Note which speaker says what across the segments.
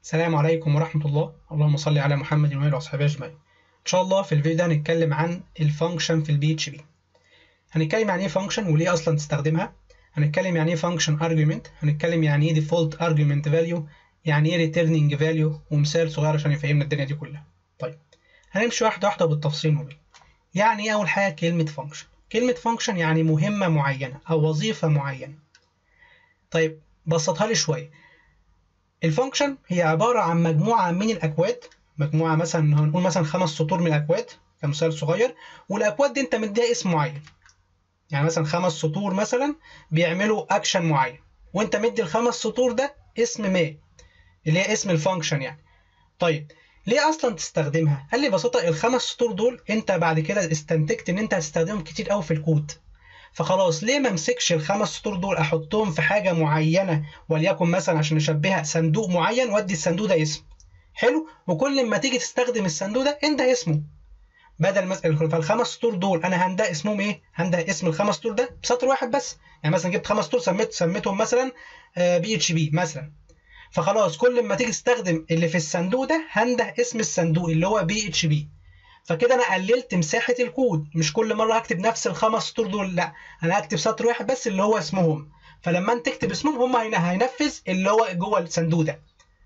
Speaker 1: السلام عليكم ورحمة الله اللهم صل على محمد وآله وصحبه أجمعين إن شاء الله في الفيديو ده هنتكلم عن الفانكشن في البي اتش بي هنتكلم يعني ايه فانكشن وليه أصلا تستخدمها هنتكلم يعني ايه فانكشن ارجيومنت هنتكلم يعني ايه ديفولت ارجيومنت فاليو يعني ايه ريتيرنينج فاليو ومثال صغير عشان يفهمنا الدنيا دي كلها طيب هنمشي واحدة واحدة بالتفصيل مبين يعني ايه أول حاجة كلمة فانكشن كلمة فانكشن يعني مهمة معينة أو وظيفة معينة طيب بسطها لي شوية الفانكشن هي عبارة عن مجموعة من الأكواد مجموعة مثلا هنقول مثلا خمس سطور من الأكواد كمثال صغير والأكواد دي أنت مديها اسم معين يعني مثلا خمس سطور مثلا بيعملوا أكشن معين وأنت مدي الخمس سطور ده اسم ما اللي هي اسم الفانكشن يعني طيب ليه اصلا تستخدمها قال لي ببساطه الخمس سطور دول انت بعد كده استنتجت ان انت هتستخدمهم كتير قوي في الكود فخلاص ليه ما امسكش الخمس سطور دول احطهم في حاجه معينه وليكن مثلا عشان اشبهها صندوق معين وادي الصندوق ده اسم حلو وكل ما تيجي تستخدم الصندوق ده انده اسمه بدل مثلا فالخمس سطور دول انا هنده اسمهم ايه هنده اسم الخمس سطور ده بسطر واحد بس يعني مثلا جبت خمس سطور سميت سميتهم مثلا بي اتش بي مثلا فخلاص كل ما تيجي تستخدم اللي في الصندوق ده هنده اسم الصندوق اللي هو بي اتش بي فكده انا قللت مساحه الكود مش كل مره هكتب نفس الخمس سطور دول لا انا هكتب سطر واحد بس اللي هو اسمهم فلما انت تكتب اسمهم هم هينفذ اللي هو جوه الصندوق ده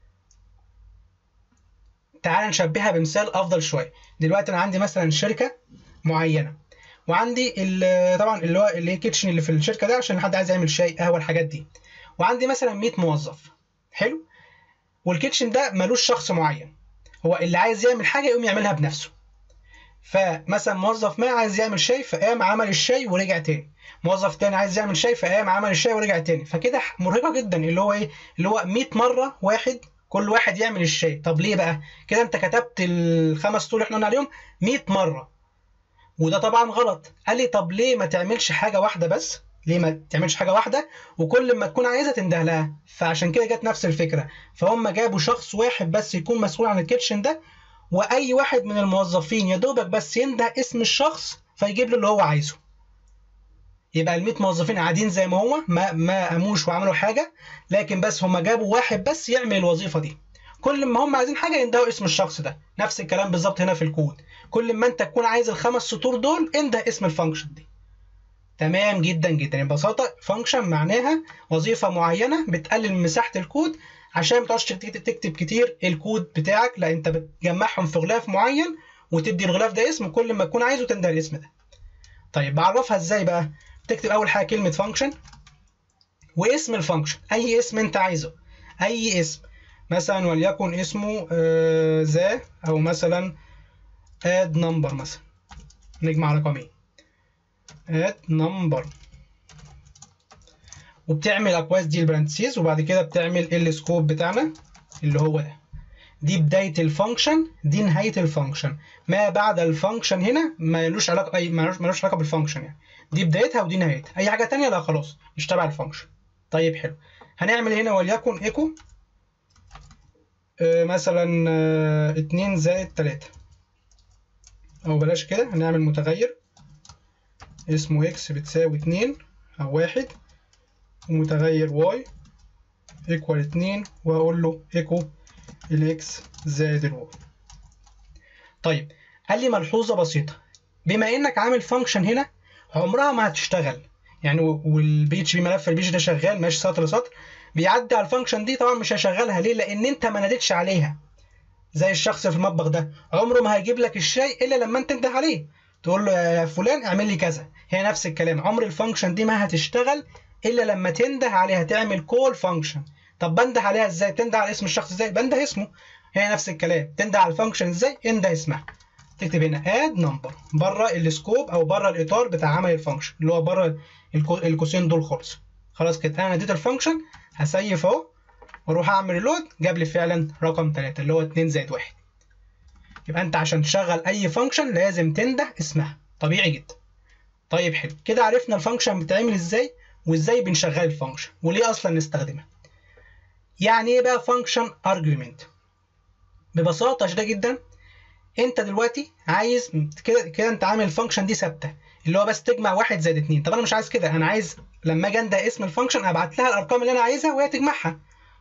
Speaker 1: تعال نشبهها بمثال افضل شويه دلوقتي انا عندي مثلا شركه معينه وعندي طبعا اللي هو اللي هي كيتشن اللي في الشركه ده عشان حد عايز يعمل شاي قهوه الحاجات دي وعندي مثلا 100 موظف حلو والكيتشن ده ملوش شخص معين هو اللي عايز يعمل حاجه يقوم يعملها بنفسه فمثلا موظف ما عايز يعمل شاي فقام عمل الشاي ورجع تاني موظف تاني عايز يعمل شاي فقام عمل الشاي ورجع تاني فكده مرهقه جدا اللي هو ايه اللي هو 100 مره واحد كل واحد يعمل الشاي طب ليه بقى كده انت كتبت الخمس طول اللي احنا قلنا عليهم 100 مره وده طبعا غلط قال لي طب ليه ما تعملش حاجه واحده بس ليه ما تعملش حاجه واحده وكل ما تكون عايزها تنده لها فعشان كده جت نفس الفكره فهم جابوا شخص واحد بس يكون مسؤول عن الكيتشن ده واي واحد من الموظفين يا دوبك بس ينده اسم الشخص فيجيب له اللي هو عايزه يبقى ال 100 موظفين قاعدين زي ما هو ما ما قاموش وعملوا حاجه لكن بس هم جابوا واحد بس يعمل الوظيفه دي كل ما هم عايزين حاجه يندهوا اسم الشخص ده نفس الكلام بالظبط هنا في الكود كل ما انت تكون عايز الخمس سطور دول انده اسم الفانكشن دي تمام جدا جدا ببساطه فانكشن معناها وظيفه معينه بتقلل من مساحه الكود عشان ما تقعدش تكتب كتير الكود بتاعك لا انت بتجمعهم في غلاف معين وتدي الغلاف ده اسم كل ما تكون عايزه تنده الاسم ده طيب بعرفها ازاي بقى تكتب اول حاجه كلمه فانكشن واسم الفانكشن اي اسم انت عايزه اي اسم مثلا وليكن اسمه ذا آه او مثلا اد نمبر مثلا نجمع رقمين اد نمبر وبتعمل اكواز دي البرانتسيز وبعد كده بتعمل السكوب بتاعنا اللي هو ده دي بداية الفانكشن دي نهاية الفانكشن ما بعد الفانكشن هنا ملوش علاقة أي ملوش علاقة بالفانكشن يعني دي بدايتها ودي نهايتها أي حاجة تانية لا خلاص مش تبع الفانكشن طيب حلو هنعمل هنا وليكن ايكو آه مثلا آه اتنين زائد تلاتة أو بلاش كده هنعمل متغير اسمه اكس بتساوي اتنين أو واحد ومتغير واي ايكوال اتنين وهقول له ايكو الاكس زائد الواي طيب قال لي ملحوظه بسيطه بما انك عامل فانكشن هنا عمرها ما هتشتغل يعني والبي اتش بي ملف البي ده شغال ماشي سطر لسطر بيعدي على الفانكشن دي طبعا مش هيشغلها ليه لان انت ما ناديتش عليها زي الشخص في المطبخ ده عمره ما هيجيب لك الشاي الا لما انت تنده عليه تقول له يا فلان اعمل لي كذا هي نفس الكلام عمر الفانكشن دي ما هتشتغل الا لما تنده عليها تعمل كول فانكشن طب بنده عليها ازاي تنده على اسم الشخص ازاي بنده اسمه هي نفس الكلام تنده على الفانكشن ازاي انده اسمها تكتب هنا اد نمبر بره السكوب او بره الاطار بتاع عمل الفانكشن اللي هو بره القوسين دول خالص خلاص كده انا اديت الفانكشن هسيف اهو واروح اعمل لود جاب لي فعلا رقم 3 اللي هو 2 زائد 1 يبقى انت عشان تشغل اي فانكشن لازم تنده اسمها طبيعي جدا طيب حلو كده عرفنا الفانكشن بتتعمل ازاي وازاي بنشغل الفانكشن وليه اصلا نستخدمها يعني ايه بقى فانكشن ارجيومنت ببساطه شديده جدا انت دلوقتي عايز كده كده انت عامل الفانكشن دي ثابته اللي هو بس تجمع واحد زائد اتنين طب انا مش عايز كده انا عايز لما اجي انده اسم الفانكشن ابعت لها الارقام اللي انا عايزها وهي تجمعها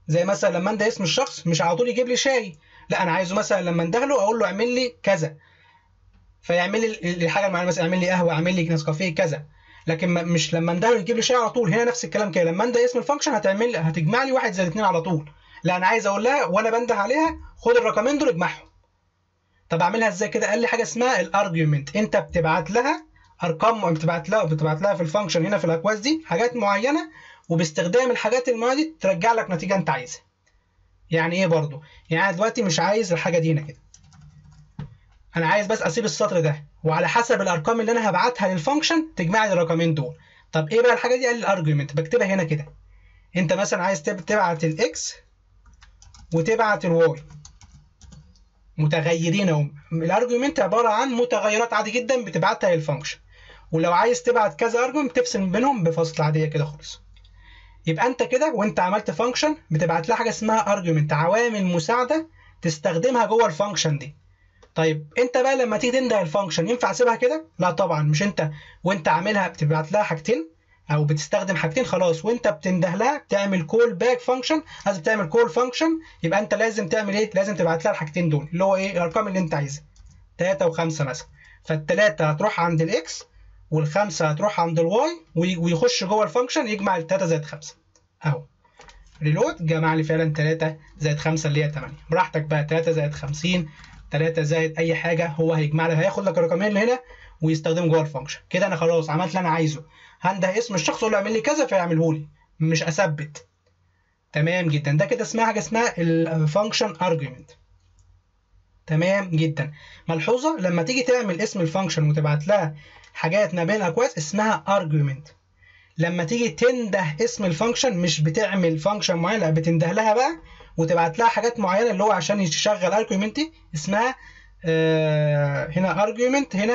Speaker 1: زي مثلا لما انده اسم الشخص مش على طول يجيب لي شاي لا انا عايزه مثلا لما انده له اقول له اعمل لي كذا فيعمل لي الحاجه المعينه مثلا اعمل لي قهوه اعمل لي نسكافيه كذا لكن مش لما انده له يجيب لي شاي على طول هنا نفس الكلام كده لما انده اسم الفانكشن هتعمل هتجمع لي واحد زائد اتنين على طول لا انا عايز اقول لها وانا بنده عليها خد الرقمين دول اجمعهم طب اعملها ازاي كده قال لي حاجه اسمها الارجيومنت انت بتبعت لها ارقام بتبعت لها بتبعت لها في الفانكشن هنا في الاكواز دي حاجات معينه وباستخدام الحاجات المعينه دي ترجع لك نتيجه انت عايزها يعني ايه برضو يعني انا دلوقتي مش عايز الحاجه دي هنا كده انا عايز بس اسيب السطر ده وعلى حسب الارقام اللي انا هبعتها للفانكشن تجمع لي الرقمين دول طب ايه بقى الحاجه دي قال لي الارجيومنت بكتبها هنا كده انت مثلا عايز تبعت الاكس وتبعت الواي متغيرين اهم الارجيومنت عباره عن متغيرات عادي جدا بتبعتها للفانكشن ولو عايز تبعت كذا ارجيومنت تفصل بينهم بفصل عاديه كده خالص يبقى انت كده وانت عملت فانكشن بتبعت لها حاجه اسمها ارجيومنت عوامل مساعده تستخدمها جوه الفانكشن دي طيب انت بقى لما تيجي تنده الفانكشن ينفع اسيبها كده لا طبعا مش انت وانت عاملها بتبعت لها حاجتين او بتستخدم حاجتين خلاص وانت بتنده لها بتعمل كول باك فانكشن لازم تعمل كول فانكشن يبقى انت لازم تعمل ايه لازم تبعت لها الحاجتين دول اللي هو ايه الارقام اللي انت عايزها 3 و5 مثلا فالثلاثه هتروح عند الاكس والخمسه هتروح عند الواي ويخش جوه الفانكشن يجمع الثلاثه زائد 5 اهو ريلود جمع لي فعلا 3 زائد 5 اللي هي 8 براحتك بقى 3 زائد 50 3 زائد اي حاجه هو هيجمع لك هياخد لك الرقمين اللي هنا ويستخدمه جوه الفانكشن كده انا خلاص عملت اللي انا عايزه هنده اسم الشخص اقول له اعمل لي كذا فيعمله لي مش اثبت تمام جدا ده كده اسمها حاجه اسمها الفانكشن ارجيومنت تمام جدا ملحوظه لما تيجي تعمل اسم الفانكشن وتبعت لها حاجات ما بين اكواز اسمها ارجيومنت لما تيجي تنده اسم الفانكشن مش بتعمل فانكشن معين لا بتنده لها بقى وتبعت لها حاجات معينه اللي هو عشان يشغل ارجيومنت اسمها آه هنا ارجيومنت هنا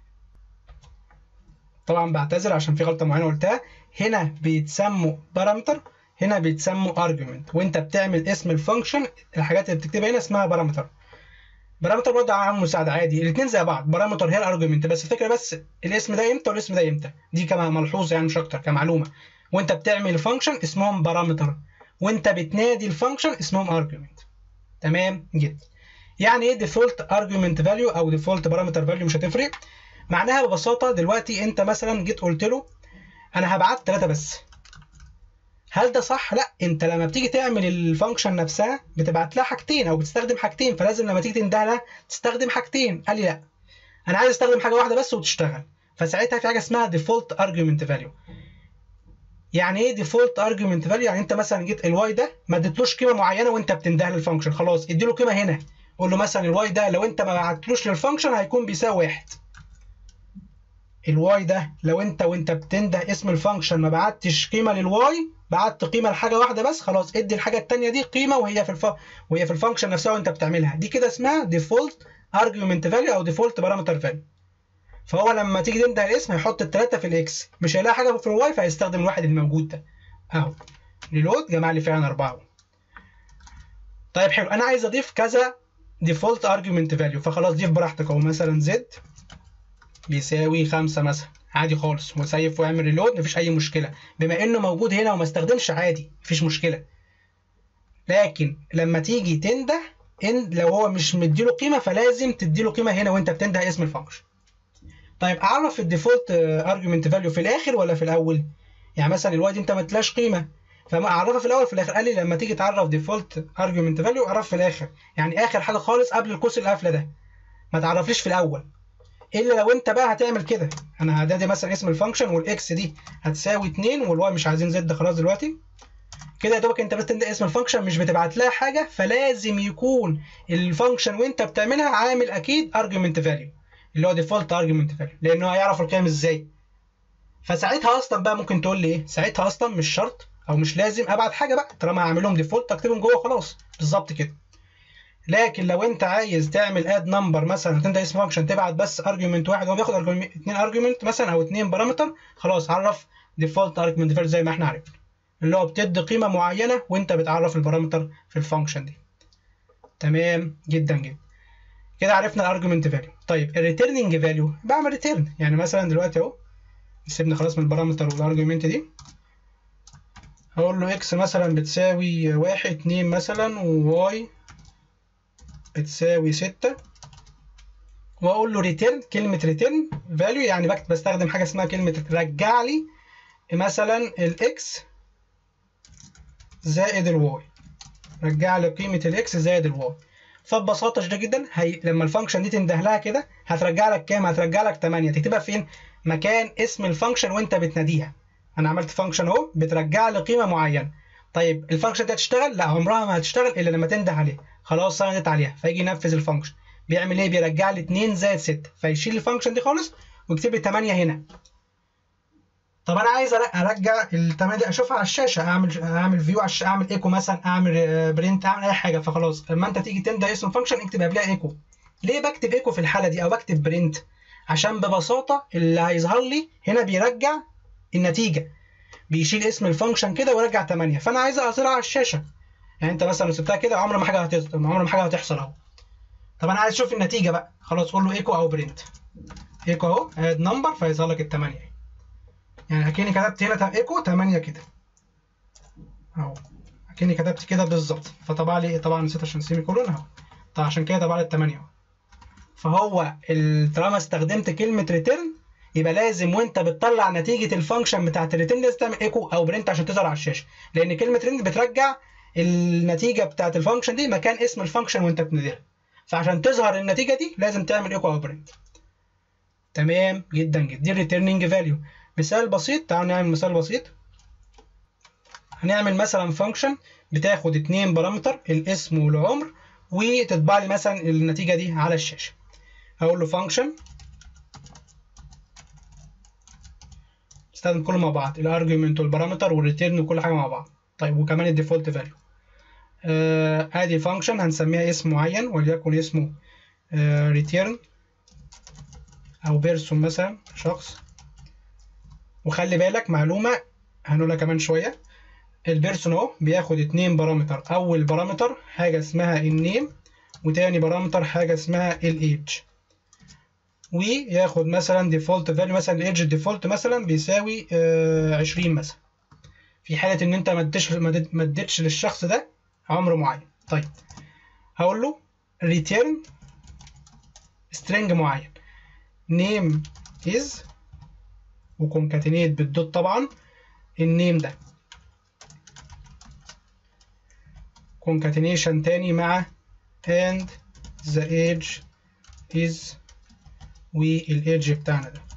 Speaker 1: طبعا بعتذر عشان في غلطه معينه قلتها هنا بيتسموا بارامتر هنا بيتسموا ارجيومنت وانت بتعمل اسم الفانكشن الحاجات اللي بتكتبها هنا اسمها بارامتر بارامتر برضه عامل مساعده عادي الاثنين زي بعض بارامتر هي الارجيومنت بس الفكره بس الاسم ده امتى والاسم ده امتى دي كما ملحوظه يعني مش اكتر كمعلومه وانت بتعمل الفانكشن اسمهم بارامتر وانت بتنادي الفانكشن اسمهم ارجيومنت تمام جدا يعني ايه ديفولت ارجيومنت فاليو او ديفولت بارامتر فاليو مش هتفرق معناها ببساطه دلوقتي انت مثلا جيت قلت له انا هبعت ثلاثه بس هل ده صح؟ لا انت لما بتيجي تعمل الفانكشن نفسها بتبعت لها حاجتين او بتستخدم حاجتين فلازم لما تيجي تنده لها تستخدم حاجتين قال لي لا انا عايز استخدم حاجه واحده بس وتشتغل فساعتها في حاجه اسمها ديفولت ارجيومنت فاليو يعني ايه ديفولت ارجيومنت فاليو يعني انت مثلا جيت الواي ده ما اديتلوش قيمه معينه وانت بتنده للفانكشن خلاص ادي له قيمه هنا قول له مثلا الواي ده لو انت ما بعتلوش للفانكشن هيكون بيساوي واحد الواي ده لو انت وانت بتنده اسم الفانكشن ما بعتش قيمه للواي بعت قيمه لحاجه واحده بس خلاص ادي الحاجه الثانيه دي قيمه وهي في الف... وهي في الفانكشن نفسها وانت بتعملها دي كده اسمها ديفولت ارجيومنت فاليو او ديفولت بارامتر فاليو فهو لما تيجي تنده الاسم هيحط الثلاثه في الاكس مش هيلاقي حاجه في الواي فهيستخدم الواحد الموجود ده اهو ريلود جمع لي فعلا اربعه طيب حلو انا عايز اضيف كذا ديفولت ارجيومنت فاليو فخلاص ضيف براحتك اهو مثلا زد بيساوي خمسة مثلا عادي خالص وسيف واعمل ريلود مفيش اي مشكله بما انه موجود هنا وما استخدمش عادي مفيش مشكله لكن لما تيجي تنده ان لو هو مش مديله قيمه فلازم تديله قيمه هنا وانت بتنده اسم الفانكشن طيب اعرف الديفولت ارجيومنت فاليو في الاخر ولا في الاول يعني مثلا الواي انت ما اديتلاش قيمه فما اعرفها في الاول في الاخر قال لي لما تيجي تعرف ديفولت ارجيومنت فاليو اعرف في الاخر يعني اخر حاجه خالص قبل القوس القافله ده ما تعرفليش في الاول الا لو انت بقى هتعمل كده انا هدادي مثلا اسم الفانكشن والاكس دي هتساوي 2 والواي مش عايزين زد خلاص دلوقتي كده يا دوبك انت بس تنده اسم الفانكشن مش بتبعت لها حاجه فلازم يكون الفانكشن وانت بتعملها عامل اكيد ارجيومنت فاليو اللي هو ديفولت ارجيومنت فاليو لانه هيعرف القيم ازاي فساعتها اصلا بقى ممكن تقول لي ايه ساعتها اصلا مش شرط او مش لازم ابعت حاجه بقى طالما هعملهم ديفولت اكتبهم جوه خلاص بالظبط كده لكن لو انت عايز تعمل اد نمبر مثلا هتنده اسم فانكشن تبعت بس ارجيومنت واحد هو بياخد اثنين ارجيومنت مثلا او اثنين بارامتر خلاص عرف ديفولت ارجيومنت فاليو زي ما احنا عارفين اللي هو بتدي قيمه معينه وانت بتعرف البارامتر في الفانكشن دي تمام جدا جدا كده عرفنا الارجيومنت فاليو طيب الريتيرنينج فاليو بعمل ريتيرن يعني مثلا دلوقتي اهو سيبنا خلاص من البارامتر والارجيومنت دي هقول له اكس مثلا بتساوي واحد اتنين مثلا وواي بتساوي ستة واقول له ريتيرن كلمة ريتيرن فاليو يعني بكتب بستخدم حاجة اسمها كلمة رجع لي مثلا الاكس زائد الواي رجع لي قيمة الاكس زائد الواي فببساطة شديدة جدا هي... لما الفانكشن دي تنده لها كده هترجع لك كام؟ هترجع لك 8 تكتبها فين؟ مكان اسم الفانكشن وانت بتناديها انا عملت فانكشن اهو بترجع لي قيمة معينة طيب الفانكشن دي هتشتغل؟ لا عمرها ما هتشتغل الا لما تنده عليها خلاص انا ناديت عليها فيجي ينفذ الفانكشن بيعمل ايه؟ بيرجع لي 2 زائد 6 فيشيل الفانكشن دي خالص ويكتب لي 8 هنا طب انا عايز ارجع ال 8 دي اشوفها على الشاشه اعمل اعمل فيو اعمل ايكو مثلا اعمل برنت اعمل اي حاجه فخلاص لما انت تيجي تنده اسم الفانكشن اكتب قبلها ايكو ليه بكتب ايكو في الحاله دي او بكتب برنت عشان ببساطه اللي هيظهر لي هنا بيرجع النتيجه بيشيل اسم الفانكشن كده ويرجع 8 فانا عايز اظهرها على الشاشه يعني انت مثلا لو سبتها كده عمر ما حاجه هتحصل عمر ما حاجه هتحصل اهو طب انا عايز اشوف النتيجه بقى خلاص قول له ايكو او برنت ايكو اهو اد نمبر فيظهر لك الثمانيه يعني اكني كتبت هنا ايكو 8 كده اهو اكني كتبت كده بالظبط فطبع لي طبعا نسيت عشان سيمي كولون اهو طب عشان كده طبع لي الثمانيه اهو فهو طالما استخدمت كلمه ريتيرن يبقى لازم وانت بتطلع نتيجه الفانكشن بتاعت الريتيرن لازم تعمل ايكو او برنت عشان تظهر على الشاشه لان كلمه ريتيرن بترجع النتيجه بتاعت الفانكشن دي مكان اسم الفانكشن وانت بتناديها فعشان تظهر النتيجه دي لازم تعمل ايكو او برنت تمام جدا جدا دي الريتيرنينج فاليو مثال بسيط تعالوا نعمل مثال بسيط هنعمل مثلا فانكشن بتاخد اتنين بارامتر الاسم والعمر وتطبع لي مثلا النتيجه دي على الشاشه هقول له فانكشن استخدم كله مع بعض الارجيومنت والبارامتر والريتيرن وكل حاجه مع بعض طيب وكمان الديفولت فاليو آه ادي فانكشن هنسميها اسم معين وليكن اسمه ريتيرن آه او بيرسون مثلا شخص وخلي بالك معلومه هنقولها كمان شويه البيرسون اهو بياخد اتنين بارامتر اول بارامتر حاجه اسمها النيم وتاني بارامتر حاجه اسمها الايدج وياخد مثلا ديفولت فاليو مثلا الايدج الديفولت مثلا بيساوي آه 20 مثلا في حاله ان انت ما اديتش ما اديتش للشخص ده عمر معين طيب هقول له return string معين name is وكونكاتينيت بالدوت طبعا النيم ده concatenation تاني مع and the age is والايدج بتاعنا ده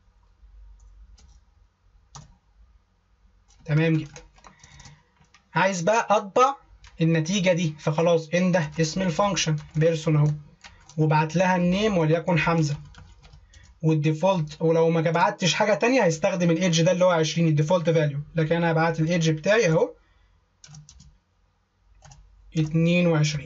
Speaker 1: تمام جدا عايز بقى اطبع النتيجة دي فخلاص انده اسم الفانكشن بيرسون اهو وبعت لها النيم وليكن حمزة والديفولت ولو ما بعتش حاجة تانية هيستخدم الايدج ده اللي هو 20 الديفولت فاليو لكن انا هبعت الايدج بتاعي اهو 22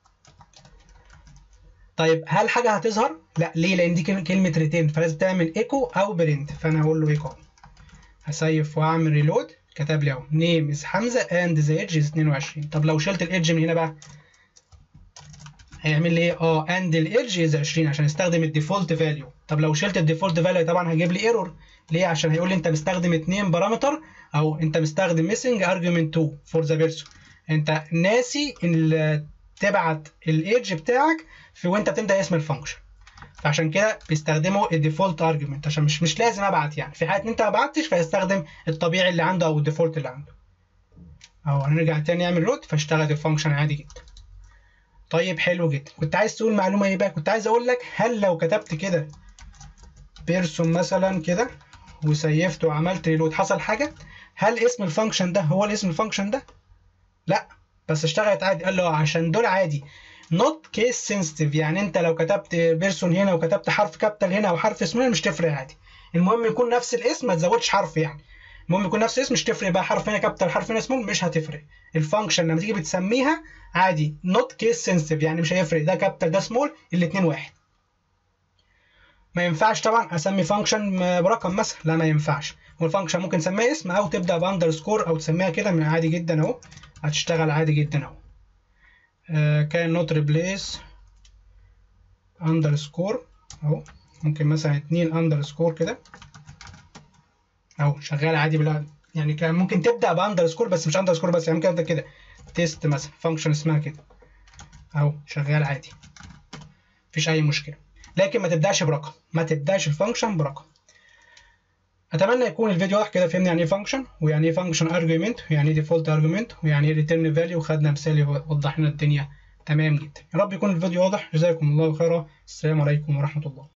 Speaker 1: طيب هل حاجة هتظهر؟ لا ليه؟ لأن دي كلمة ريتين فلازم تعمل ايكو أو برنت فأنا هقول له ايكو هسيف وأعمل ريلود كتب لي اهو نيم از حمزة اند ذا ايدج از 22 طب لو شلت الايدج من هنا بقى هيعمل لي ايه؟ اه اند الايدج از 20 عشان استخدم الديفولت فاليو طب لو شلت الديفولت فاليو طبعا هيجيب لي ايرور ليه؟ عشان هيقول لي انت مستخدم اتنين بارامتر او انت مستخدم ميسنج ارجيومنت 2 فور ذا بيرسون انت ناسي ان تبعت الايدج بتاعك في وانت بتنده اسم الفانكشن فعشان كده بيستخدموا الديفولت ارجيومنت عشان مش مش لازم ابعت يعني في حاله ان انت ما بعتش فيستخدم الطبيعي اللي عنده او الديفولت اللي عنده اهو هنرجع تاني نعمل روت فاشتغلت الفانكشن عادي جدا طيب حلو جدا كنت عايز تقول معلومه ايه بقى كنت عايز اقول لك هل لو كتبت كده بيرسون مثلا كده وسيفته وعملت ريلود حصل حاجه هل اسم الفانكشن ده هو الاسم الفانكشن ده لا بس اشتغلت عادي قال له عشان دول عادي not case sensitive يعني انت لو كتبت بيرسون هنا وكتبت حرف كابيتال هنا وحرف اسم هنا مش تفرق عادي المهم يكون نفس الاسم ما تزودش حرف يعني المهم يكون نفس الاسم مش تفرق بقى حرف هنا كابيتال حرف هنا سمول مش هتفرق الفانكشن لما تيجي بتسميها عادي not case sensitive يعني مش هيفرق ده كابيتال ده سمول الاثنين واحد ما ينفعش طبعا اسمي فانكشن برقم مثلا لا ما ينفعش والفانكشن ممكن تسميها اسم او تبدا باندرسكور او تسميها كده من عادي جدا اهو هتشتغل عادي جدا اهو كان نوت ريبليس اندرسكور اهو ممكن مثلا اتنين اندرسكور كده اهو شغال عادي بلا يعني كان ممكن تبدا باندرسكور بس مش اندرسكور بس يعني ممكن ابدا كده تيست مثلا فانكشن اسمها كده اهو شغال عادي مفيش اي مشكله لكن ما تبداش برقم ما تبداش الفانكشن برقم اتمنى يكون الفيديو واضح كده فهمنا يعني ايه فانكشن ويعني ايه فانكشن ارجيومنت ويعني ايه ديفولت ارجيومنت ويعني ايه ريتيرن فاليو وخدنا مثال يوضح لنا الدنيا تمام جدا يا رب يكون الفيديو واضح جزاكم الله خيرا السلام عليكم ورحمه الله